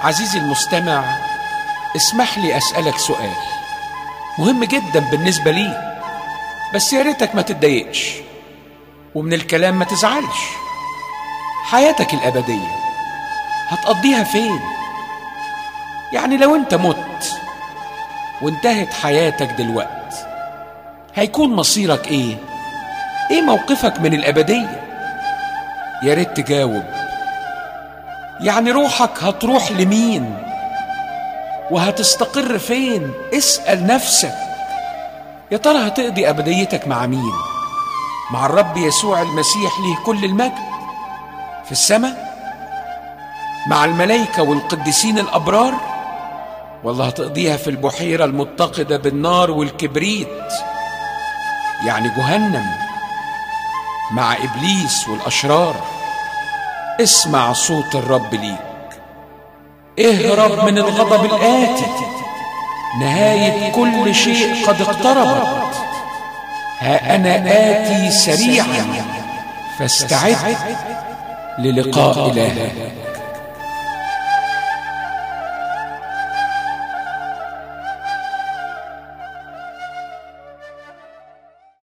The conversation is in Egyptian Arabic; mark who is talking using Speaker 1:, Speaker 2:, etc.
Speaker 1: عزيزي المستمع اسمح لي اسالك سؤال مهم جدا بالنسبه لي بس يا ريتك ما تتضايقش ومن الكلام ما تزعلش حياتك الابديه هتقضيها فين يعني لو انت مت وانتهت حياتك دلوقت هيكون مصيرك ايه ايه موقفك من الابديه يا ريت تجاوب يعني روحك هتروح لمين وهتستقر فين اسال نفسك يا ترى هتقضي ابديتك مع مين مع الرب يسوع المسيح ليه كل المجد في السماء مع الملائكه والقديسين الابرار ولا هتقضيها في البحيره المتقده بالنار والكبريت يعني جهنم مع ابليس والاشرار اسمع صوت الرب ليك اهرب من الغضب الاتي نهايه كل شيء قد اقتربت ها انا اتي سريعا فاستعد للقاء الهك